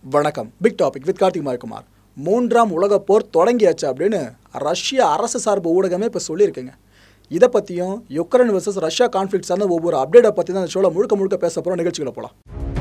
வணக்கம் big topic with Karthik Mayakumar மூன்றாம் உலகப் போர் தொடங்கியாச்சு அப்படின்னு ரஷ்ய அரசு சார்பு ஊடகமே இப்போ சொல்லியிருக்குங்க இதை பற்றியும் யுக்ரைன் வர்சஸ் ரஷ்யா கான்ஃப்ளிக் சார்ந்த ஒவ்வொரு அப்டேட்டை பற்றி தான் அந்த ஷோவில் முழுக்க முழுக்க பேச போகிறோம் நிகழ்ச்சிகளை போகலாம்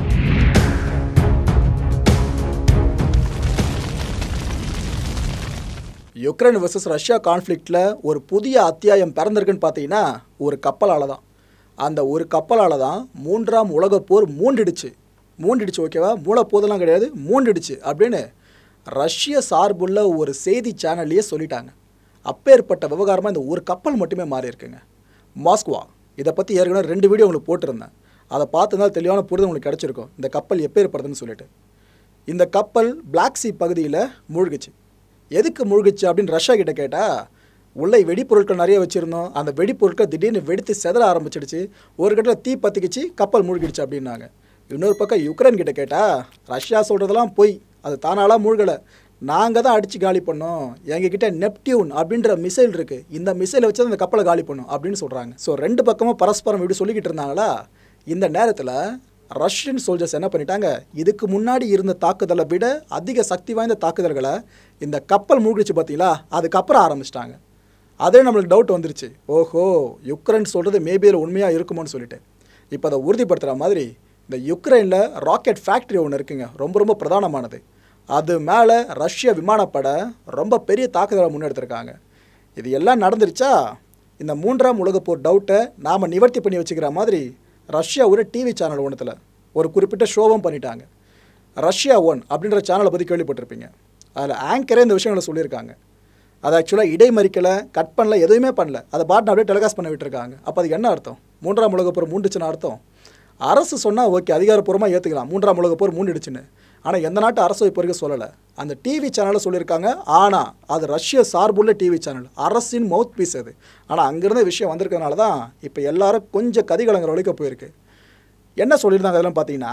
யுக்ரைன் வர்சஸ் ரஷ்யா கான்ஃப்ளிக்டில் ஒரு புதிய அத்தியாயம் பிறந்திருக்குன்னு பார்த்தீங்கன்னா ஒரு கப்பலால் தான் அந்த ஒரு கப்பலால் தான் மூன்றாம் உலகப் போர் மூண்டிடுச்சு மூண்டிடுச்சு ஓகேவா மூலப்போதெல்லாம் கிடையாது மூண்டிடுச்சு அப்படின்னு ரஷ்ய சார்புள்ள ஒரு செய்தி சேனல்லையே சொல்லிட்டாங்க அப்பேற்பட்ட விவகாரமாக இந்த ஒரு கப்பல் மட்டுமே மாறி இருக்குங்க மாஸ்குவா இதை பற்றி ஏற்கனவே ரெண்டு வீடியோ உங்களுக்கு போட்டிருந்தேன் அதை பார்த்துருந்தால் தெளிவான புரிதல் உங்களுக்கு கிடச்சிருக்கும் இந்த கப்பல் எப்பேற்படுதுன்னு சொல்லிட்டு இந்த கப்பல் பிளாக் சி பகுதியில் மூழ்கிச்சு எதுக்கு மூழ்கிச்சு அப்படின்னு ரஷ்யா கிட்ட கேட்டால் உள்ளே வெடிப்பொருட்கள் நிறைய வச்சுருந்தோம் அந்த வெடிப்பொருட்கள் திடீர்னு வெடித்து செதற ஆரம்பிச்சிடுச்சு ஒரு கட்டத்தில் தீ பற்றிக்கிச்சு கப்பல் மூழ்கிடுச்சு அப்படின்னாங்க இன்னொரு பக்கம் யுக்ரைன் கிட்ட கேட்டால் ரஷ்யா சொல்கிறதெல்லாம் பொய் அது தானாலாம் மூழ்கலை நாங்கள் தான் அடித்து காலி பண்ணோம் எங்ககிட்ட நெப்டியூன் அப்படின்ற மிசைல் இருக்குது இந்த மிசைலை வச்சு அந்த கப்பலை காலி பண்ணும் அப்படின்னு சொல்கிறாங்க ஸோ ரெண்டு பக்கமும் பரஸ்பரம் இப்படி சொல்லிக்கிட்டு இருந்தாங்களா இந்த நேரத்தில் ரஷ்யன் சோல்ஜர்ஸ் என்ன பண்ணிட்டாங்க இதுக்கு முன்னாடி இருந்த தாக்குதலை விட அதிக சக்தி வாய்ந்த தாக்குதல்களை இந்த கப்பல் மூழ்கிச்சு பார்த்தீங்களா அதுக்கப்புறம் ஆரம்பிச்சிட்டாங்க அதே நம்மளுக்கு டவுட் வந்துருச்சு ஓஹோ யுக்ரைன் சொல்கிறது மேபியில் உண்மையாக இருக்குமோன்னு சொல்லிட்டு இப்போ அதை உறுதிப்படுத்துகிற மாதிரி இந்த யுக்ரைனில் ராக்கெட் ஃபேக்ட்ரி ஒன்று இருக்குங்க ரொம்ப ரொம்ப பிரதானமானது அது மேலே ரஷ்ய விமானப்படை ரொம்ப பெரிய தாக்குதலை முன்னெடுத்திருக்காங்க இது எல்லாம் நடந்துருச்சா இந்த மூன்றாம் உலகப் போர் டவுட்டை நாம் நிவர்த்தி பண்ணி வச்சுக்கிற மாதிரி ரஷ்யா ஒரு டிவி சேனல் ஒன்றுத்தில் ஒரு குறிப்பிட்ட ஷோவும் பண்ணிட்டாங்க ரஷ்யா ஒன் அப்படின்ற சேனலை பற்றி கேள்விப்பட்டிருப்பீங்க அதில் ஆங்கரே இந்த விஷயங்களை சொல்லியிருக்காங்க அது ஆக்சுவலாக இடைமறிக்கலை கட் பண்ணல எதுவுமே பண்ணல அதை பாட்டு அப்படியே டெலிகாஸ்ட் பண்ண விட்டுருக்காங்க அப்போ அதுக்கு என்ன அர்த்தம் மூன்றாம் உலகப் போர் மூண்டுச்சுன்னு அர்த்தம் அரசு சொன்னால் ஓகே அதிகாரப்பூர்வமாக ஏற்றுக்கலாம் மூன்றாம் உலகப் போர் மூண்டுடுச்சுன்னு ஆனால் எந்த நாட்டு அரசு இப்போ வரைக்கும் சொல்லலை அந்த டிவி சேனலில் சொல்லியிருக்காங்க ஆனால் அது ரஷ்ய சார்புள்ள டிவி சேனல் அரசின் மவுத் பீஸ் அது ஆனால் அங்கேருந்து விஷயம் வந்திருக்கிறதுனால தான் இப்போ எல்லாரும் கொஞ்சம் கதிகலங்கிற வழிக்க போயிருக்கு என்ன சொல்லியிருந்தாங்க அதெல்லாம் பார்த்தீங்கன்னா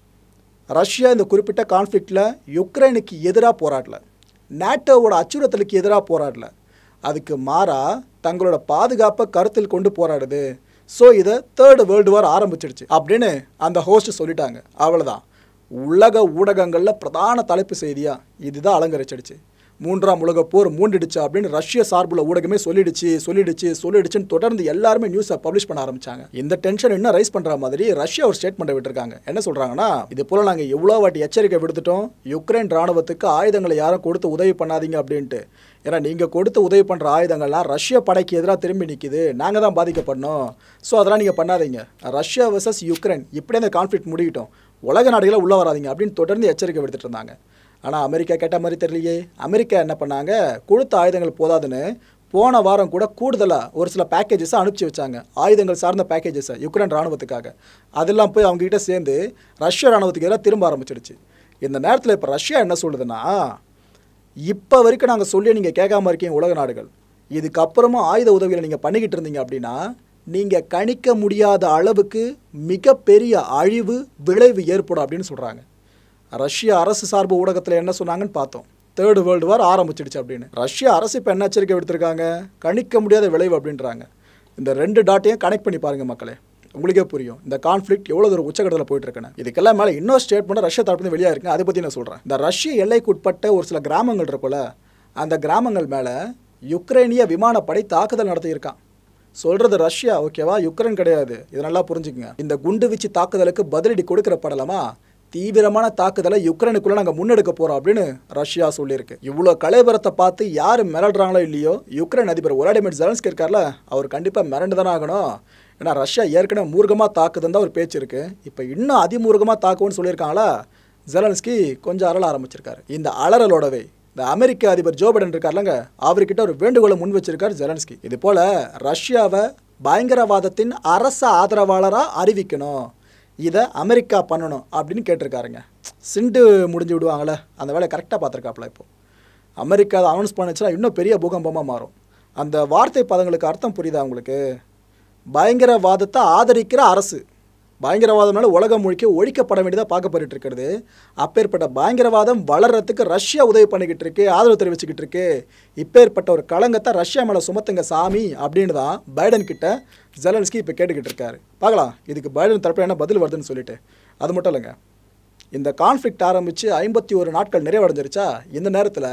ரஷ்யா இந்த குறிப்பிட்ட கான்ஃப்ளிக்டில் யுக்ரைனுக்கு எதிராக போராடல நேட்டோவோட அச்சுறுத்தலுக்கு எதிராக போராடல அதுக்கு மாறாக தங்களோட பாதுகாப்பை கருத்தில் கொண்டு போராடுது ஸோ இதை தேர்டு வேர்ல்டு வார் ஆரம்பிச்சிடுச்சு அப்படின்னு அந்த ஹோஸ்ட் சொல்லிட்டாங்க அவ்வளோதான் உலக ஊடகங்களில் பிரதான தலைப்பு செய்தியாக இதுதான் அலங்கரிச்சிடுச்சு மூன்றாம் உலக போர் மூண்டுடுச்சு அப்படின்னு ரஷ்ய சார்புள்ள ஊடகமே சொல்லிடுச்சு சொல்லிடுச்சு சொல்லிடுச்சுன்னு தொடர்ந்து எல்லாருமே நியூஸை பப்ளிஷ் பண்ண ஆரம்பிச்சாங்க இந்த டென்ஷன் இன்னும் ரைஸ் பண்ணுற மாதிரி ரஷ்யா ஒரு ஸ்டேட்மெண்ட் விட்டுருக்காங்க என்ன சொல்கிறாங்கன்னா இது போல் நாங்கள் எவ்வளோ வாட்டி எச்சரிக்கை விடுத்துட்டோம் யுக்ரைன் ராணுவத்துக்கு ஆயுதங்களை யாரும் கொடுத்து உதவி பண்ணாதீங்க அப்படின்ட்டு ஏன்னா நீங்கள் கொடுத்து உதவி பண்ணுற ஆயுதங்கள்லாம் ரஷ்ய படைக்கு எதிராக திரும்பி நிற்கிது நாங்கள் தான் பாதிக்கப்படணும் ஸோ அதெல்லாம் நீங்கள் பண்ணாதீங்க ரஷ்யா வர்சஸ் யுக்ரைன் இப்படியே அந்த கான்ஃப்ளிக்ட் முடியட்டும் உலக நாடுகளை உள்ளே வராதீங்க அப்படின்னு தொடர்ந்து எச்சரிக்கை விடுத்துட்டு இருந்தாங்க ஆனால் அமெரிக்கா கேட்ட மாதிரி தெரியலையே அமெரிக்கா என்ன பண்ணாங்க கொடுத்த ஆயுதங்கள் போதாதுன்னு போன வாரம் கூட கூடுதலாக ஒரு சில பேக்கேஜஸை அனுப்பிச்சி வச்சாங்க ஆயுதங்கள் சார்ந்த பேக்கேஜஸை யுக்ரைன் ராணுவத்துக்காக அதெல்லாம் போய் அவங்ககிட்ட சேர்ந்து ரஷ்ய ராணுவத்துக்கு எதிராக திரும்ப ஆரம்பிச்சிடுச்சு இந்த நேரத்தில் இப்போ ரஷ்யா என்ன சொல்லுதுன்னா இப்போ வரைக்கும் நாங்கள் சொல்லி நீங்கள் கேட்காம இருக்கீங்க உலக நாடுகள் இதுக்கப்புறமா ஆயுத உதவிகளை நீங்கள் பண்ணிக்கிட்டு இருந்தீங்க அப்படின்னா நீங்கள் கணிக்க முடியாத அளவுக்கு மிகப்பெரிய அழிவு விளைவு ஏற்படும் அப்படின்னு சொல்கிறாங்க ரஷ்ய அரசு சார்பு ஊடகத்தில் என்ன சொன்னாங்கன்னு பார்த்தோம் தேர்டு வேர்ல்டு வார் ஆரம்பிச்சிடுச்சு அப்படின்னு ரஷ்ய அரசு இப்போ என்ன எச்சரிக்கை விடுத்திருக்காங்க கணிக்க முடியாத விளைவு அப்படின்றாங்க இந்த ரெண்டு டாட்டையும் கனெக்ட் பண்ணி பாருங்கள் மக்களே உங்களுக்கே புரியும் இந்த கான்ஃப்ளிக்ட் எவ்வளோ தூரம் உச்சகட்டத்தில் போயிட்டு இருக்குன்னு இதுக்கெல்லாம் மேலே இன்னொரு ஸ்டேட்மெண்ட் ரஷ்யா தரப்பு வெளியாக இருக்கு அதை பற்றி நான் சொல்கிறேன் இந்த ரஷ்ய எல்லைக்கு உட்பட்ட ஒரு சில கிராமங்கள் இருக்குல்ல அந்த கிராமங்கள் மேலே யுக்ரைனிய விமானப்படை தாக்குதல் நடத்தியிருக்கான் சொல்கிறது ரஷ்யா ஓகேவா யுக்ரைன் கிடையாது இதை நல்லா புரிஞ்சுக்கங்க இந்த குண்டு வீச்சு தாக்குதலுக்கு பதிலடி கொடுக்கிற படலமா தீவிரமான தாக்குதலை யுக்ரைனுக்குள்ள நாங்கள் முன்னெடுக்க போகிறோம் அப்படின்னு ரஷ்யா சொல்லியிருக்கு இவ்வளோ கலைபரத்தை பார்த்து யார் மிரடுறாங்களோ இல்லையோ யுக்ரைன் அதிபர் ஒலாடிமிர் ஜெலன்ஸ்கி இருக்கார்ல அவர் கண்டிப்பாக மிரண்டு தானே ஆகணும் ஏன்னா ரஷ்யா ஏற்கனவே மூர்க்கமாக தாக்குதுன்னு தான் ஒரு பேச்சு இருக்குது இப்போ இன்னும் அதிமூர்க்கமாக தாக்குவோன்னு சொல்லியிருக்காங்களா ஜெலன்ஸ்கி கொஞ்சம் அலற ஆரம்பிச்சிருக்காரு இந்த அலறலோடவே இந்த அமெரிக்க அதிபர் ஜோ பைடன் இருக்கார்லங்க அவர்கிட்ட ஒரு வேண்டுகோளை முன் வச்சிருக்கார் ஜெலன்ஸ்கி இது போல ரஷ்யாவை பயங்கரவாதத்தின் அரச ஆதரவாளராக அறிவிக்கணும் இதை அமெரிக்கா பண்ணணும் அப்படின்னு கேட்டிருக்காருங்க சிண்டு முடிஞ்சு விடுவாங்களே அந்த வேலையை கரெக்டாக பார்த்துருக்காப்புல இப்போ அமெரிக்கா அதை அனௌன்ஸ் பண்ணுச்சுன்னா இன்னும் பெரிய பூகம்பமாக மாறும் அந்த வார்த்தை பதங்களுக்கு அர்த்தம் புரியுதா உங்களுக்கு பயங்கரவாதத்தை ஆதரிக்கிற அரசு பயங்கரவாதம்னால உலகம் முழுக்க ஒழிக்கப்பட வேண்டியதாக பார்க்கப்பட்டு இருக்கிறது அப்பேற்பட்ட பயங்கரவாதம் வளர்றதுக்கு ரஷ்யா உதவி பண்ணிக்கிட்டு இருக்கு ஆதரவு தெரிவிச்சுக்கிட்டு இருக்கு இப்பேற்பட்ட ஒரு களங்கத்தை ரஷ்யா மேலே சுமத்துங்க சாமி அப்படின்னு தான் பைடன் கிட்ட ஜெலன்ஸ்கி இப்போ கேட்டுக்கிட்டு இருக்காரு பார்க்கலாம் இதுக்கு பைடன் தரப்பில் என்ன பதில் வருதுன்னு சொல்லிட்டு அது மட்டும் இல்லைங்க இந்த கான்ஃப்ளிக்ட் ஆரம்பித்து ஐம்பத்தி ஒரு நாட்கள் நிறைவடைஞ்சிருச்சா இந்த நேரத்தில்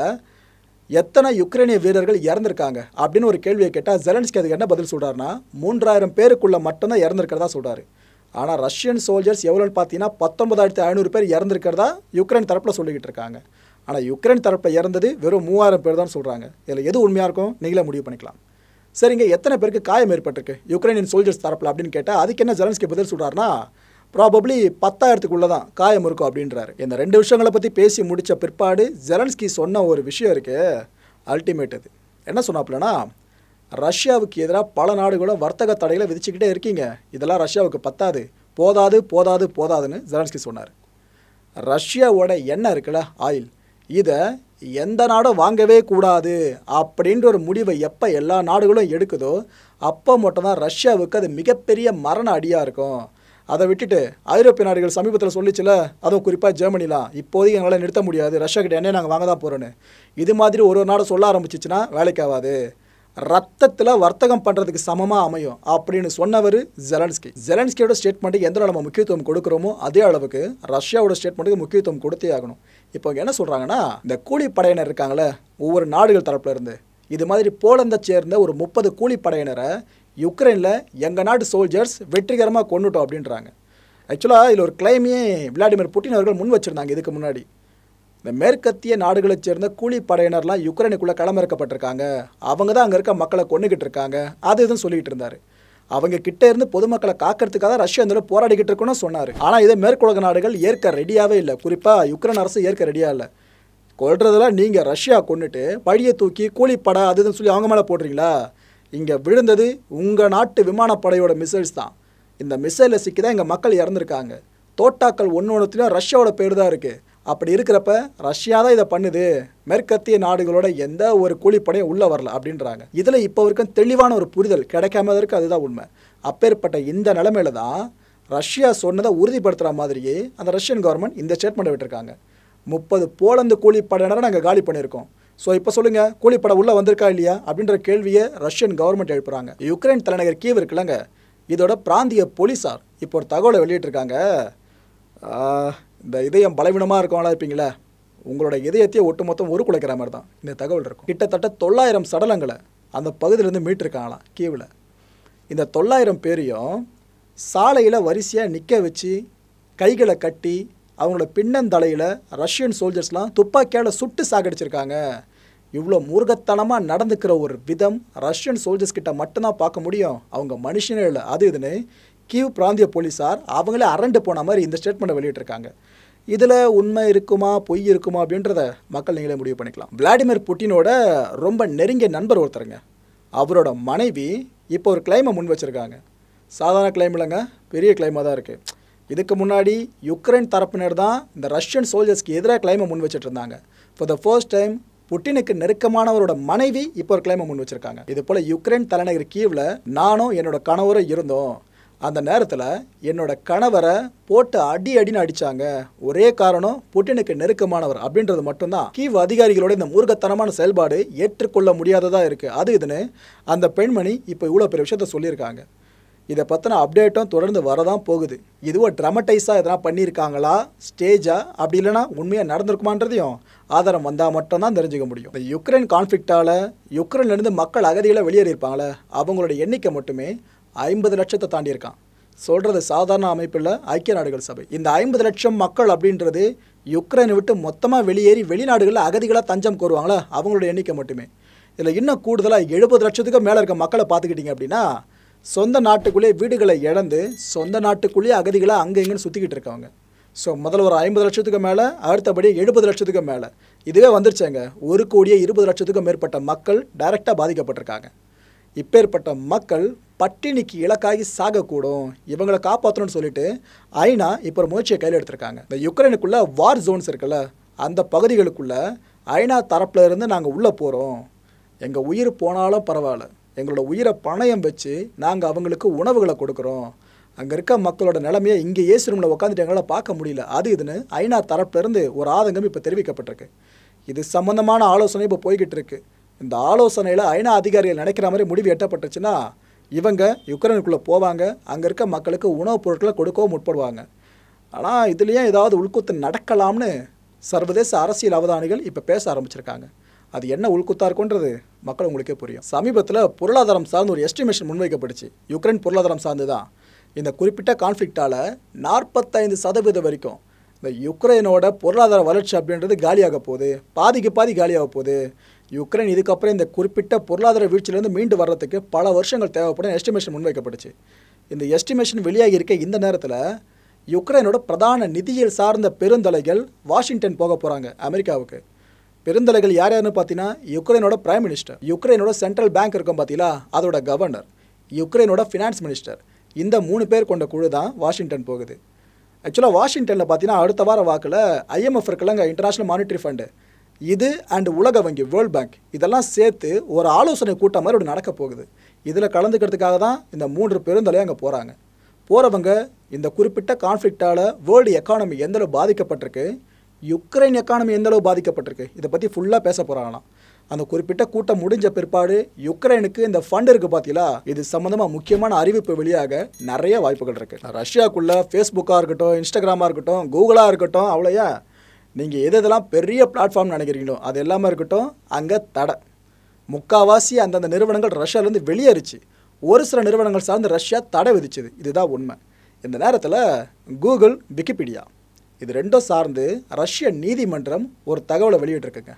எத்தனை யுக்ரைனிய வீரர்கள் இறந்துருக்காங்க அப்படின்னு ஒரு கேள்வியை கேட்டால் ஜெலன்ஸ்கி அதுக்கு என்ன பதில் சொல்கிறாருன்னா மூன்றாயிரம் பேருக்குள்ள மட்டும்தான் இறந்துருக்கிறதா சொல்கிறாரு ஆனால் ரஷ்யன் சோல்ஜர்ஸ் எவ்வளோன்னு பார்த்தீங்கன்னா பத்தொன்பதாயிரத்தி ஐநூறு பேர் இறந்துருக்கிறதா யுக்ரைன் தரப்பில் சொல்லிக்கிட்டு இருக்காங்க ஆனால் யுக்ரைன் தரப்பில் இறந்தது வெறும் மூவாயிரம் பேர் தான் சொல்கிறாங்க இதில் எது உண்மையாக இருக்கும் நீங்களே முடிவு பண்ணிக்கலாம் சரிங்க எத்தனை பேருக்கு காயம் ஏற்பட்டிருக்கு யுக்ரைனியன் சோல்ஜர்ஸ் தரப்பில் அப்படின்னு கேட்டால் அதுக்கு என்ன ஜெலன்ஸ்கி பதில் சொல்கிறாருன்னா ப்ராபப்ளி பத்தாயிரத்துக்குள்ளே தான் காயம் இருக்கும் அப்படின்றாரு இந்த ரெண்டு விஷயங்களை பற்றி பேசி முடித்த பிற்பாடு ஜெலன்ஸ்கி சொன்ன ஒரு விஷயம் இருக்கு அல்டிமேட் அது என்ன சொன்னாப்புலனா ரஷ்யாவுக்கு எதிராக பல நாடுகளும் வர்த்தக தடைகளை விதிச்சுக்கிட்டே இருக்கீங்க இதெல்லாம் ரஷ்யாவுக்கு பத்தாது போதாது போதாது போதாதுன்னு ஜெலன்ஸ்கி சொன்னார் ரஷ்யாவோட எண்ணெய் இருக்குல்ல ஆயில் இதை எந்த நாடும் வாங்கவே கூடாது அப்படின்ற ஒரு முடிவை எப்போ எல்லா நாடுகளும் எடுக்குதோ அப்போ மட்டும்தான் ரஷ்யாவுக்கு அது மிகப்பெரிய மரண அடியாக இருக்கும் அதை விட்டுட்டு ஐரோப்பிய நாடுகள் சமீபத்தில் சொல்லிச்சுல அதுவும் குறிப்பாக ஜெர்மனிலாம் இப்போதைக்கு எங்களால் நிறுத்த முடியாது ரஷ்யா கிட்ட எண்ணெய் நாங்கள் வாங்க தான் போகிறோன்னு இது மாதிரி ஒரு ஒரு நாடு சொல்ல ஆரம்பிச்சிச்சுன்னா வேலைக்கு ஆகாது ரத்தத்தில் வர்த்தகம் பண்ணுறதுக்கு சமமாக அமையும் அப்படின்னு சொன்னவர் ஜெலன்ஸ்கி ஜெலன்ஸ்கியோட ஸ்டேட்மெண்ட்டுக்கு எந்த அளவு நம்ம முக்கியத்துவம் கொடுக்குறோமோ அதே அளவுக்கு ரஷ்யாவோட ஸ்டேட்மெண்ட்டுக்கு முக்கியத்துவம் கொடுத்தே ஆகணும் இப்போ இங்க என்ன சொல்கிறாங்கன்னா இந்த கூலிப்படையினர் இருக்காங்களே ஒவ்வொரு நாடுகள் தரப்புல இருந்து இது மாதிரி போலந்தை சேர்ந்த ஒரு முப்பது கூலிப்படையினரை யுக்ரைனில் எங்கள் நாட்டு சோல்ஜர்ஸ் வெற்றிகரமாக கொண்டுட்டோம் அப்படின்றாங்க ஆக்சுவலாக இதில் ஒரு கிளைமையே விளாடிமிர் புட்டின் அவர்கள் முன் வச்சுருந்தாங்க இதுக்கு முன்னாடி இந்த மேற்கத்திய நாடுகளைச் சேர்ந்த கூலிப்படையினர்லாம் யுக்ரைனுக்குள்ளே களமிறக்கப்பட்டிருக்காங்க அவங்க தான் அங்கே இருக்க மக்களை கொண்டுகிட்டு இருக்காங்க அது இதுன்னு சொல்லிக்கிட்டு இருந்தார் அவங்க கிட்ட இருந்து பொதுமக்களை காக்கிறதுக்காக ரஷ்யா இந்த போராடிக்கிட்டு இருக்குன்னு சொன்னார் ஆனால் இதை மேற்குலக நாடுகள் ஏற்க ரெடியாகவே இல்லை குறிப்பாக யுக்ரைன் அரசு ஏற்க ரெடியாக இல்லை கொல்றதுல நீங்கள் ரஷ்யா கொண்டுட்டு பழியை தூக்கி கூலிப்படை அது இதுன்னு சொல்லி அவங்க மேலே போடுறீங்களா இங்கே விழுந்தது உங்கள் நாட்டு விமானப்படையோட மிசைல்ஸ் தான் இந்த மிசைலை சிக்கி தான் எங்கள் மக்கள் இறந்துருக்காங்க தோட்டாக்கள் ஒன்று ஒன்றுத்துலையும் ரஷ்யாவோட பேர் தான் இருக்குது அப்படி இருக்கிறப்ப ரஷ்யா தான் இதை பண்ணுது மேற்கத்திய நாடுகளோட எந்த ஒரு கூலிப்படையும் உள்ளே வரல அப்படின்றாங்க இதில் இப்போ வரைக்கும் தெளிவான ஒரு புரிதல் கிடைக்காமதற்கு அதுதான் உண்மை அப்பேற்பட்ட இந்த நிலைமையில தான் ரஷ்யா சொன்னதை உறுதிப்படுத்துகிற மாதிரியே அந்த ரஷ்யன் கவர்மெண்ட் இந்த ஸ்டேட்மெண்ட்டை விட்டுருக்காங்க முப்பது போலந்து கூலிப்படையினரை நாங்கள் காலி பண்ணியிருக்கோம் ஸோ இப்போ சொல்லுங்கள் கூலிப்படை உள்ளே வந்திருக்கா இல்லையா அப்படின்ற கேள்வியை ரஷ்யன் கவர்மெண்ட் எழுப்புறாங்க யுக்ரைன் தலைநகர் கீவ் இருக்குல்லங்க இதோட பிராந்திய போலீஸார் இப்போ ஒரு தகவலை வெளியிட்டிருக்காங்க ஆஹ், இந்த இதயம் பலவீனமாக இருக்கவங்களா இருப்பீங்களே உங்களோட இதயத்தையே ஒட்டுமொத்தம் ஒரு குலைக்கிற மாதிரி தான் இந்த தகவல் இருக்கும் கிட்டத்தட்ட தொள்ளாயிரம் சடலங்களை அந்த பகுதியிலேருந்து மீட்டிருக்காங்களாம் கீவில் இந்த தொள்ளாயிரம் பேரையும் சாலையில் வரிசையாக நிற்க வச்சு கைகளை கட்டி அவங்களோட பின்னந்தலையில் ரஷ்யன் சோல்ஜர்ஸ்லாம் துப்பாக்கியால் சுட்டு சாகடிச்சிருக்காங்க இவ்வளோ மூர்க்கத்தனமாக நடந்துக்கிற ஒரு விதம் ரஷ்யன் சோல்ஜர்ஸ் கிட்ட மட்டும்தான் பார்க்க முடியும் அவங்க மனுஷனே இல்லை அது இதுன்னு கீவ் பிராந்திய போலீஸார் அவங்களே அரண்டு போன மாதிரி இந்த ஸ்டேட்மெண்ட்டை வெளியிட்டிருக்காங்க இதில் உண்மை இருக்குமா பொய் இருக்குமா அப்படின்றத மக்கள் நீங்களே முடிவு பண்ணிக்கலாம் விளாடிமிர் புட்டினோட ரொம்ப நெருங்கிய நண்பர் ஒருத்தருங்க அவரோட மனைவி இப்போ ஒரு கிளைமை முன் வச்சுருக்காங்க சாதாரண கிளைம் இல்லைங்க பெரிய கிளைமாக தான் இருக்குது இதுக்கு முன்னாடி யுக்ரைன் தரப்பினர் தான் இந்த ரஷ்யன் சோல்ஜர்ஸ்க்கு எதிராக கிளைமை முன் வச்சுட்டு இருந்தாங்க ஃபார் த ஃபர்ஸ்ட் டைம் புட்டினுக்கு நெருக்கமானவரோட மனைவி இப்போ ஒரு கிளைமை முன் வச்சிருக்காங்க இது போல் யுக்ரைன் தலைநகர் கீவில் நானும் என்னோட கணவரும் இருந்தோம் அந்த நேரத்தில் என்னோட கணவரை போட்டு அடி அடின்னு அடிச்சாங்க ஒரே காரணம் புட்டினுக்கு நெருக்கமானவர் அப்படின்றது மட்டும்தான் கீவ் அதிகாரிகளோட இந்த மூர்க்கத்தனமான செயல்பாடு ஏற்றுக்கொள்ள முடியாததா இருக்கு அது இதுன்னு அந்த பெண்மணி இப்போ இவ்வளோ பெரிய விஷயத்த சொல்லியிருக்காங்க இதை பற்றின அப்டேட்டும் தொடர்ந்து வரதான் போகுது இதுவும் ட்ரமட்டைஸாக எதனா பண்ணியிருக்காங்களா ஸ்டேஜா அப்படி இல்லைன்னா உண்மையாக நடந்திருக்குமான்றதையும் ஆதாரம் வந்தால் மட்டும்தான் தெரிஞ்சுக்க முடியும் இந்த யுக்ரைன் கான்ஃப்ளிக்டால் யுக்ரைன்லேருந்து மக்கள் அகதிகளை வெளியேறியிருப்பாங்களே அவங்களோட எண்ணிக்கை மட்டுமே ஐம்பது லட்சத்தை தாண்டியிருக்கான் சொல்கிறது சாதாரண அமைப்பில் ஐக்கிய நாடுகள் சபை இந்த ஐம்பது லட்சம் மக்கள் அப்படின்றது யுக்ரைனை விட்டு மொத்தமாக வெளியேறி வெளிநாடுகளில் அகதிகளாக தஞ்சம் கோருவாங்களே அவங்களோட எண்ணிக்கை மட்டுமே இதில் இன்னும் கூடுதலாக எழுபது லட்சத்துக்கு மேலே இருக்க மக்களை பார்த்துக்கிட்டிங்க அப்படின்னா சொந்த நாட்டுக்குள்ளே வீடுகளை இழந்து சொந்த நாட்டுக்குள்ளேயே அகதிகளாக அங்கே இங்கேன்னு சுற்றிக்கிட்டு இருக்கவங்க ஸோ முதல்ல ஒரு ஐம்பது லட்சத்துக்கு மேலே அடுத்தபடி எழுபது லட்சத்துக்கு மேலே இதுவே வந்துருச்சாங்க ஒரு கோடியே இருபது லட்சத்துக்கும் மேற்பட்ட மக்கள் டைரெக்டாக பாதிக்கப்பட்டிருக்காங்க இப்பேற்பட்ட மக்கள் பட்டினிக்கு இலக்காகி சாகக்கூடும் இவங்களை காப்பாற்றணும்னு சொல்லிட்டு ஐநா இப்போ ஒரு முயற்சியை கையில் எடுத்திருக்காங்க இந்த யுக்ரைனுக்குள்ள வார் ஜோன்ஸ் இருக்குல்ல அந்த பகுதிகளுக்குள்ள ஐநா தரப்புல இருந்து நாங்கள் உள்ளே போகிறோம் எங்கள் உயிர் போனாலும் பரவாயில்ல எங்களோட உயிரை பணயம் வச்சு நாங்கள் அவங்களுக்கு உணவுகளை கொடுக்குறோம் அங்கே இருக்க மக்களோட நிலைமையை இங்கே ஏசி ரூமில் உட்காந்துட்டு எங்களால் பார்க்க முடியல அது இதுன்னு ஐநா தரப்புலேருந்து ஒரு ஆதங்கம் இப்போ தெரிவிக்கப்பட்டிருக்கு இது சம்பந்தமான ஆலோசனை இப்போ போய்கிட்டு இருக்கு இந்த ஆலோசனையில் ஐநா அதிகாரிகள் நினைக்கிற மாதிரி முடிவு எட்டப்பட்டுச்சுன்னா இவங்க யுக்ரைனுக்குள்ளே போவாங்க அங்கே இருக்க மக்களுக்கு உணவுப் பொருட்களை கொடுக்கவும் முற்படுவாங்க ஆனால் இதுலேயே ஏதாவது உள்குத்து நடக்கலாம்னு சர்வதேச அரசியல் அவதானிகள் இப்போ பேச ஆரம்பிச்சிருக்காங்க அது என்ன உள்குத்தா இருக்குன்றது மக்கள் உங்களுக்கே புரியும் சமீபத்தில் பொருளாதாரம் சார்ந்து ஒரு எஸ்டிமேஷன் முன்வைக்கப்படுச்சு யுக்ரைன் பொருளாதாரம் சார்ந்து தான் இந்த குறிப்பிட்ட கான்ஃப்ளிக்டால் நாற்பத்தைந்து சதவீதம் வரைக்கும் இந்த யுக்ரைனோட பொருளாதார வளர்ச்சி அப்படின்றது காலியாக போகுது பாதிக்கு பாதி காலியாக போகுது யுக்ரைன் இதுக்கப்புறம் இந்த குறிப்பிட்ட பொருளாதார வீழ்ச்சியிலேருந்து மீண்டு வர்றதுக்கு பல வருஷங்கள் தேவைப்படும் எஸ்டிமேஷன் முன்வைக்கப்பட்டுச்சு இந்த எஸ்டிமேஷன் வெளியாகி இருக்க இந்த நேரத்தில் யுக்ரைனோட பிரதான நிதியியல் சார்ந்த பெருந்தலைகள் வாஷிங்டன் போக போகிறாங்க அமெரிக்காவுக்கு பெருந்தலைகள் யார் யாருன்னு பார்த்தீங்கன்னா யுக்ரைனோட பிரைம் மினிஸ்டர் யுக்ரைனோட சென்ட்ரல் பேங்க் இருக்கும் பார்த்தீங்களா அதோட கவர்னர் யுக்ரைனோட ஃபினான்ஸ் மினிஸ்டர் இந்த மூணு பேர் கொண்ட குழு தான் வாஷிங்டன் போகுது ஆக்சுவலாக வாஷிங்டனில் பார்த்தீங்கன்னா அடுத்த வார வாக்கில் ஐஎம்எஃப் இருக்குல்லங்க இன்டர்நேஷ்னல் மானிட்டரி ஃபண்டு இது அண்ட் உலக வங்கி வேர்ல்ட் பேங்க் இதெல்லாம் சேர்த்து ஒரு ஆலோசனை கூட்டம் மாதிரி ஒன்று நடக்க போகுது இதில் கலந்துக்கிறதுக்காக தான் இந்த மூன்று பெருந்தலையும் அங்கே போகிறாங்க போகிறவங்க இந்த குறிப்பிட்ட கான்ஃப்ளிக்டால் வேர்ல்டு எக்கானமி எந்தளவு பாதிக்கப்பட்டிருக்கு யுக்ரைன் எக்கானமி எந்தளவு பாதிக்கப்பட்டிருக்கு இதை பற்றி ஃபுல்லாக பேச போகிறாங்களாம் அந்த குறிப்பிட்ட கூட்டம் முடிஞ்ச பிற்பாடு யுக்ரைனுக்கு இந்த ஃபண்ட் இருக்குது பார்த்தீங்களா இது சம்மந்தமாக முக்கியமான அறிவிப்பு வெளியாக நிறைய வாய்ப்புகள் இருக்குது ரஷ்யாக்குள்ளே ஃபேஸ்புக்காக இருக்கட்டும் இன்ஸ்டாகிராமாக இருக்கட்டும் கூகுளாக இருக்கட்டும் அவ்வளோயா நீங்கள் எது எதெல்லாம் பெரிய பிளாட்ஃபார்ம் நினைக்கிறீங்களோ அது எல்லாமே இருக்கட்டும் அங்கே தடை முக்காவாசி அந்தந்த நிறுவனங்கள் ரஷ்யாவிலேருந்து வெளியேறிச்சு ஒரு சில நிறுவனங்கள் சார்ந்து ரஷ்யா தடை விதிச்சுது இதுதான் உண்மை இந்த நேரத்தில் கூகுள் விக்கிபீடியா இது ரெண்டும் சார்ந்து ரஷ்ய நீதிமன்றம் ஒரு தகவலை வெளியிட்டிருக்குங்க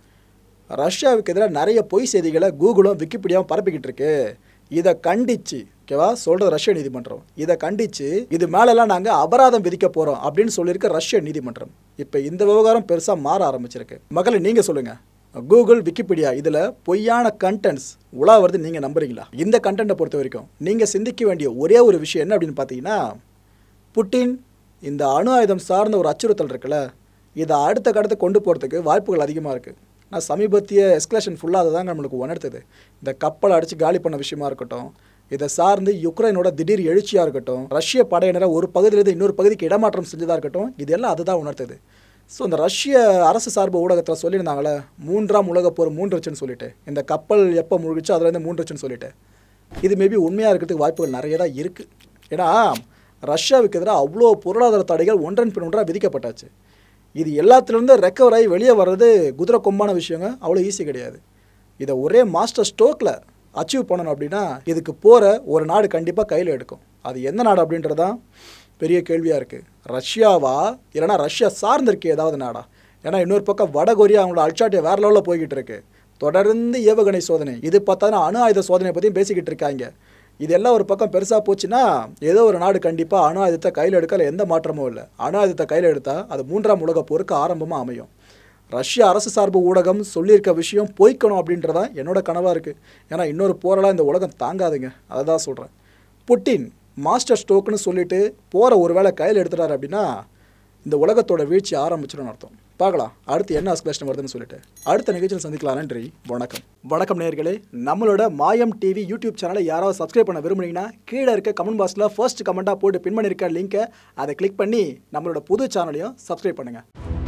ரஷ்யாவுக்கு எதிராக நிறைய பொய் செய்திகளை கூகுளும் விக்கிபீடியாவும் பரப்பிக்கிட்டு இருக்கு இதை கண்டிச்சு ஓகேவா சொல்கிறது ரஷ்ய நீதிமன்றம் இதை கண்டிச்சு இது மேலெல்லாம் நாங்கள் அபராதம் விதிக்க போகிறோம் அப்படின்னு சொல்லியிருக்க ரஷ்ய நீதிமன்றம் இப்போ இந்த விவகாரம் பெருசாக மாற ஆரம்பிச்சிருக்கு மக்களை நீங்கள் சொல்லுங்கள் கூகுள் விக்கிபீடியா இதில் பொய்யான கண்டென்ட்ஸ் உலா வருது நீங்கள் நம்புறீங்களா இந்த கண்டென்ட்டை பொறுத்த வரைக்கும் நீங்கள் சிந்திக்க வேண்டிய ஒரே ஒரு விஷயம் என்ன அப்படின்னு பார்த்தீங்கன்னா புட்டின் இந்த அணு ஆயுதம் சார்ந்த ஒரு அச்சுறுத்தல் இருக்குல்ல இதை அடுத்த கடத்து கொண்டு போகிறதுக்கு வாய்ப்புகள் அதிகமாக இருக்குது நான் சமீபத்திய எஸ்கலேஷன் ஃபுல்லாக அதை தாங்க நம்மளுக்கு உணர்த்துது இந்த கப்பலை அடித்து காலி பண்ண விஷயமா இருக்கட்டும் இதை சார்ந்து யுக்ரைனோட திடீர் எழுச்சியாக இருக்கட்டும் ரஷ்ய படையினரை ஒரு பகுதியிலிருந்து இன்னொரு பகுதிக்கு இடமாற்றம் செஞ்சதாக இருக்கட்டும் இதெல்லாம் அதுதான் உணர்த்துது ஸோ இந்த ரஷ்ய அரசு சார்பு ஊடகத்தில் சொல்லியிருந்தாங்களே மூன்றாம் உலகப் போர் மூன்றுச்சுன்னு சொல்லிட்டு இந்த கப்பல் எப்போ முழுகிச்சோ அதுலேருந்து மூன்றுச்சுன்னு சொல்லிட்டு இது மேபி உண்மையாக இருக்கிறதுக்கு வாய்ப்புகள் நிறைய தான் இருக்குது ஏன்னா ரஷ்யாவுக்கு எதிராக அவ்வளோ பொருளாதார தடைகள் ஒன்றன் பின் ஒன்றாக விதிக்கப்பட்டாச்சு இது எல்லாத்துலேருந்து ரெக்கவர் ஆகி வெளியே வர்றது குதிரை கொம்பான விஷயங்க அவ்வளோ ஈஸி கிடையாது இதை ஒரே மாஸ்டர் ஸ்ட்ரோக்கில் அச்சீவ் பண்ணணும் அப்படின்னா இதுக்கு போகிற ஒரு நாடு கண்டிப்பாக கையில் எடுக்கும் அது எந்த நாடு அப்படின்றதான் பெரிய கேள்வியாக இருக்குது ரஷ்யாவா இல்லைனா ரஷ்யா சார்ந்திருக்கு ஏதாவது நாடா ஏன்னா இன்னொரு பக்கம் வடகொரியா அவங்களோட அல்சாட்டியை வேற லெவலில் போய்கிட்டு இருக்கு தொடர்ந்து ஏவுகணை சோதனை இது பார்த்தா அணு ஆயுத சோதனை பற்றியும் பேசிக்கிட்டு இருக்காங்க இதெல்லாம் ஒரு பக்கம் பெருசாக போச்சுன்னா ஏதோ ஒரு நாடு கண்டிப்பாக அணு ஆயுதத்தை கையில் எடுக்கல எந்த மாற்றமும் இல்லை அணு ஆயுதத்தை கையில் எடுத்தால் அது மூன்றாம் உலகப் போருக்கு ஆரம்பமாக அமையும் ரஷ்ய அரசு சார்பு ஊடகம் சொல்லியிருக்க விஷயம் பொய்க்கணும் அப்படின்றதான் என்னோட கனவாக இருக்குது ஏன்னா இன்னொரு போரெல்லாம் இந்த உலகம் தாங்காதுங்க அதை தான் சொல்கிறேன் புட்டின் மாஸ்டர் ஸ்டோக்குன்னு சொல்லிட்டு போகிற ஒரு வேளை கையில் எடுத்துட்டாரு அப்படின்னா இந்த உலகத்தோட வீழ்ச்சி ஆரம்பிச்சிடும் அர்த்தம் பார்க்கலாம் அடுத்து என்ன அஸ்கலேஷன் வருதுன்னு சொல்லிட்டு அடுத்த நிகழ்ச்சியில் சந்திக்கலாம் நன்றி வணக்கம் வணக்கம் நேயர்களே நம்மளோட மாயம் டிவி யூடியூப் சேனலை யாராவது சப்ஸ்கிரைப் பண்ண விரும்புனீங்கன்னா கீழே இருக்க கமெண்ட் பாக்ஸில் ஃபர்ஸ்ட் கமெண்ட்டாக போட்டு பின் பண்ணியிருக்க லிங்கை அதை கிளிக் பண்ணி நம்மளோட புது சேனலையும் சப்ஸ்கிரைப் பண்ணுங்கள்